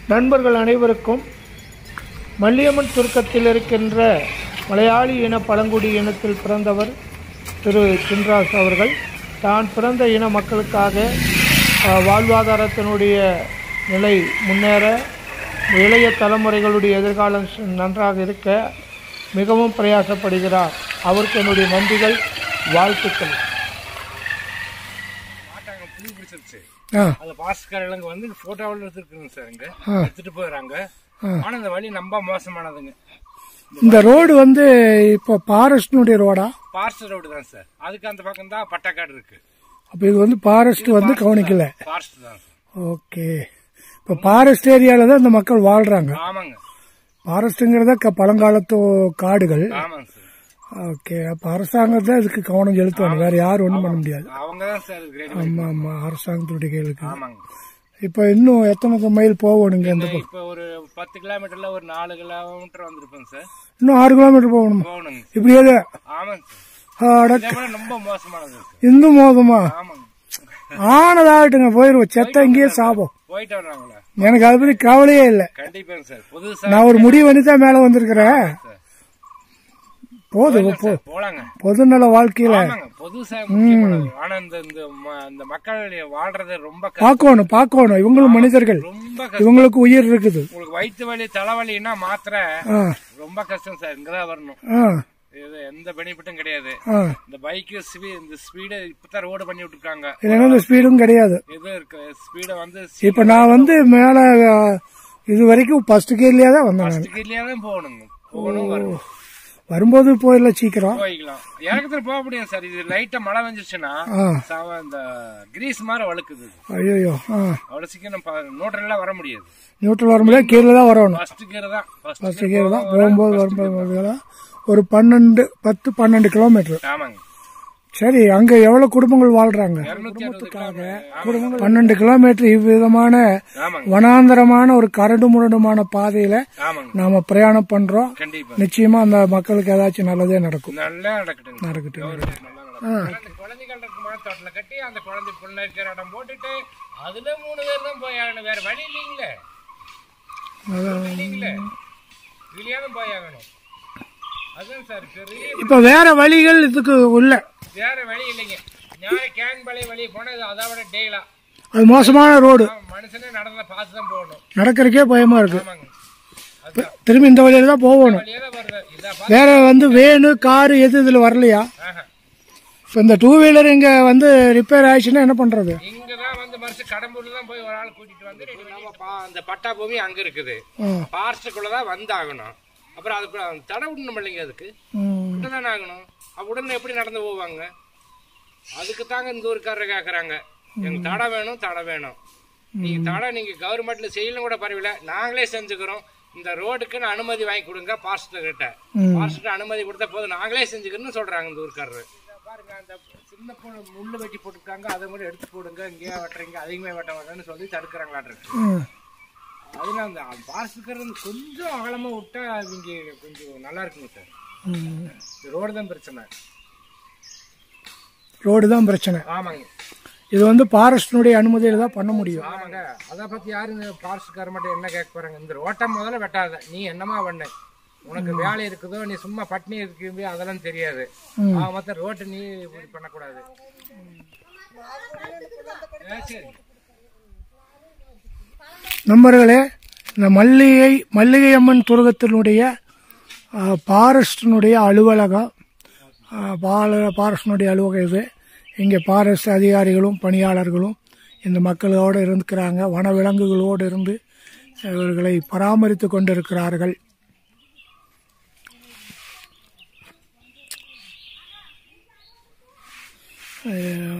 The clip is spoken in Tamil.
நண்பர்கள் அனைவருக்கும் மல்லியம்மன் சுருக்கத்தில் இருக்கின்ற மலையாளி இன பழங்குடி இனத்தில் பிறந்தவர் திரு சின்ராஸ் அவர்கள் தான் பிறந்த இன மக்களுக்காக அஹ், வாழ்வாதாரத்தினுடைய நிலை முன்னேற இளைய தலைமுறைகளுடைய எதிர்காலம் ச- நன்றாக இருக்க மிகவும் பிரயாசப்படுகிறார் அவருக்கு என்னுடைய நன்றிகள் வாழ்த்துக்கள் மாட்டாங்க புளி பிடிச்சிருச்சு ஆ அது பாஸ்கர்லங்க வந்து போட்டோவில் எடுத்துருக்குங்க சார் இங்க ஆ. எடுத்துட்டு போயிடுறாங்க ஆனா இந்த வழி ரொம்ப மோசமானதுங்க இந்த ரோடு வந்து இப்போ ஃபாரஸ்டினுடைய ரோடா ஃபாரஸ்ட் ரோடு தான் சார் அதுக்கு அந்த பக்கம் தான் பட்டக்காடு இருக்கு அப்போ இது வந்து ஃபாரஸ்ட் வந்து கவனிக்கல ஃபாரஸ்ட் தான் சார் ஓகே இப்போ ஃபாரஸ்ட் ஏரியாவில் தான் இந்த மக்கள் வாழ்கிறாங்க ஆமாங்க ஃபாரஸ்ட்டுங்கிறத க பழங்காலத்து காடுகள் ஆமாங்க சார் ஓகே அப்போ அரசாங்கம் தான் இதுக்கு கவனம் செலுத்தணும் வேற யாரும் ஒன்றும் பண்ண முடியாது அவங்க தான் சார் இதுக்கு ரெடி ஆமாம் ஆமாம் அரசாங்கத்துடைய கைகளுக்கு ஆமாங்க இப்போ இன்னும் எத்தனை மைல் போகணுங்க இந்த பக்கம் இப்போ ஒரு பத்து கிலோமீட்டர்ல ஒரு நாலு கிலோமீட்டர் வந்திருப்பேங்க சார் இன்னும் ஆறு கிலோமீட்டர் போகணும் போகணுங்க இப்படியே தான். ஆமாங்க சார் அட, இதே போல ரொம்ப மோசமானது சார் இன்னும் மோதமா ஆமாங்க ஆனதாகட்டுங்க போயிருவோம் செத்த இங்கேயே சாபம் போயிட்டு வர்றாங்களா எனக்கு அதை பற்றி கவலையே இல்லை கண்டிப்பாங்க சார் புதுசா நான் ஒரு முடிவு பண்ணி தான் மேலே வந்திருக்கிறேன் சார் போதும் போ சார், போலாங்க பொதுநல வாழ்க்கையில ஆமாங்க புதுசா முக்கியமானது ஆனா இந்த இந்த ம- இந்த மக்கள் வாழ்றது ரொம்ப கஷ்டம். பார்க்கணும் பார்க்கணும் இவங்களும் மனிதர்கள் ரொம்ப கஷ்டம் இவங்களுக்கு உயிர் இருக்குது உங்களுக்கு வயிற்று வலி தலைவலின்னா மாத்திரை ஆ ரொம்ப கஷ்டம் சார் இங்கதான் வரணும் ஆ இது எந்த பெனிஃபிட்டும் கிடையாது ஆ இந்த பைக்கு இந்த ஸ்பீடு இப்பதான் ரோடு பண்ணி விட்டுருக்காங்க இல்லைன்னா இந்த ஸ்பீடும் கிடையாது இது இருக்கு ஸ்பீட வந்து இப்போ நான் வந்து மேலே இது வரைக்கும் ஃபர்ஸ்ட் கியர்லேயே தான் வந்தேன் நான் ஸ்பீட்லயே தான் போகணுங்க போகணும் வரணும் வரும்போது போயிடல சீக்கிரம் போய்க்கலாம் இறக்கத்துல போக முடியும் சார் இது லைட்டா மழை வந்துருச்சுன்னா ஆ சவ- இந்த கிரீஸ் மாதிரி வழுக்குது ஐயோ ஆ அவ்வளவு சீக்கிரம் நோட்டெல்லாம் வர முடியாது நியூட்ரல் வர முடியாது கீழே தான் வரணும் ஃபர்ஸ்ட் கியர் தான் ஃபர்ஸ்ட் ஃபர்ஸ்ட் கியர் தான் போகும்போது வரும்போது வரும்போது ஒரு பன்னெண்டு பத்து பன்னெண்டு கிலோமீட்டர் ஆமாங்க சரி அங்க எவ்வளவு குடும்பங்கள் வாழ்றாங்க இருநூத்தி அறுபது கிலோமீட்டர் பன்னெண்டு கிலோமீட்டர் இவ்விதமான ஆமாங்க வனாந்தரமான ஒரு கரடு முரடுமான பாதையில ஆமாங்க நாம பிரயாணம் பண்றோம் கண்டிப்பா நிச்சயமா அந்த மக்களுக்கு ஏதாச்சும் நல்லதே நடக்கும் நல்லா நடக்கட்டுங்க நடக்கட்டும் நல்லா நடக்கும். அந்த குழந்தைகள் இருக்கு மாத்தோட்டல கட்டி அந்த குழந்தை புள்ள இருக்கிற இடம் போட்டுட்டு அதுல மூணு பேர் தான் போய் ஆகணும் வேற வழி இல்லைங்களே வழி இல்லைங்களே இதுலயே தான் போய் ஆகணும் அதுதான் சார் பெரிய இப்ப வேற வழிகள் இதுக்கு உள்ள வேற வழி இல்லைங்க ஞான கேன்பாளைய வழி போனது அதை விட டெய்லா அது மோசமான ரோடு மனுஷனே நடந்த பார்த்து தான் போகணும் நடக்கிறதுக்கே பயமா இருக்கு ஆமாங்க அதுதான் திரும்பி இந்த வழியில தான் போகணும் வழியே தான் வருது இதான் வேற வந்து வேனு காரு எது இதுல வரலையா ஆஹா இப்ப இந்த டூ வீலர் இங்க வந்து ரிப்பேர் ஆயிடுச்சுன்னா என்ன பண்றது இங்க தான் வந்து மனுஷன் கடம்பூர்ல தான் போய் ஒரு ஆள் கூட்டிட்டு வந்து ரெடி பண்ணி பா- அந்த பட்டா பூமி அங்க இருக்குது ஆ. பார்ஸ்டுக்குள்ள தான் வந்தாகணும் அப்புறம் அதுக்கு அந்த தடை விடணும் இல்லைங்க அதுக்கு ம். விட்டு தானே ஆகணும் அப்ப உடனே எப்படி நடந்து போவாங்க அதுக்கு தாங்க இந்த ஊருக்காரர் கேக்குறாங்க எங்க தடை வேணும் தடை வேணும் நீங்க தடை நீங்க கவர்மெண்ட்ல செய்யலும் கூட பரவாயில்ல நாங்களே செஞ்சுக்கிறோம் இந்த ரோடுக்குன்னு அனுமதி வாங்கி கொடுங்க பார்ஸ்டர் கிட்ட ம். பார்ஸ்டர் அனுமதி கொடுத்தா போதும் நாங்களே செஞ்சுக்கிறோம்னு சொல்றாங்க இந்த ஊருக்காரரு பாருங்க அந்த சின்ன பொண்ணு முள்ளு வெட்டி போட்டுருக்காங்க அதை மட்டும் எடுத்து போடுங்க இங்கேயே வெட்டுறீங்க அதிகமாக வெட்ட வேண்டாம்னு சொல்லி தடுக்கிறாங்களாட்டு ம். அதனால அந்த பார்ஸ்டர் கொஞ்சம் அகலமா விட்டா இங்க கொஞ்சம் நல்லா இருக்குங்க சார் ம். ரோடு தான் பிரச்சனை ரோடு தான் பிரச்சனை ஆமாங்க இது வந்து ஃபாரஸ்டினுடைய அனுமதியில தான் பண்ண முடியும் ஆமாங்க அதை பத்தி யாரு இந்த ஃபாரஸ்ட்கார மட்டும் என்ன கேட்க போறாங்க இந்த ரோட்டை முதல்ல வெட்டாத நீ என்னமா பண்ண உனக்கு வேலை இருக்குதோ நீ சும்மா பட்னி இருக்கு அதெல்லாம் தெரியாது அவன் மத்த ரோட்டை நீ இப்படி பண்ணக்கூடாது ஆ, சரி நண்பர்களே இந்த மல்லிகை மல்லிகை அம்மன் துருகத்தினுடைய ஃபாரஸ்டினுடைய அலுவலகம் ஆ, பால ஃபாரஸ்டினுடைய அலுவலகம் இது இங்கே ஃபாரஸ்ட் அதிகாரிகளும் பணியாளர்களும் இந்த மக்களோடு இருக்கிறாங்க வனவிலங்குகளோடு இருந்து இவர்களை பராமரித்து கொண்டிருக்கிறார்கள் அஹ்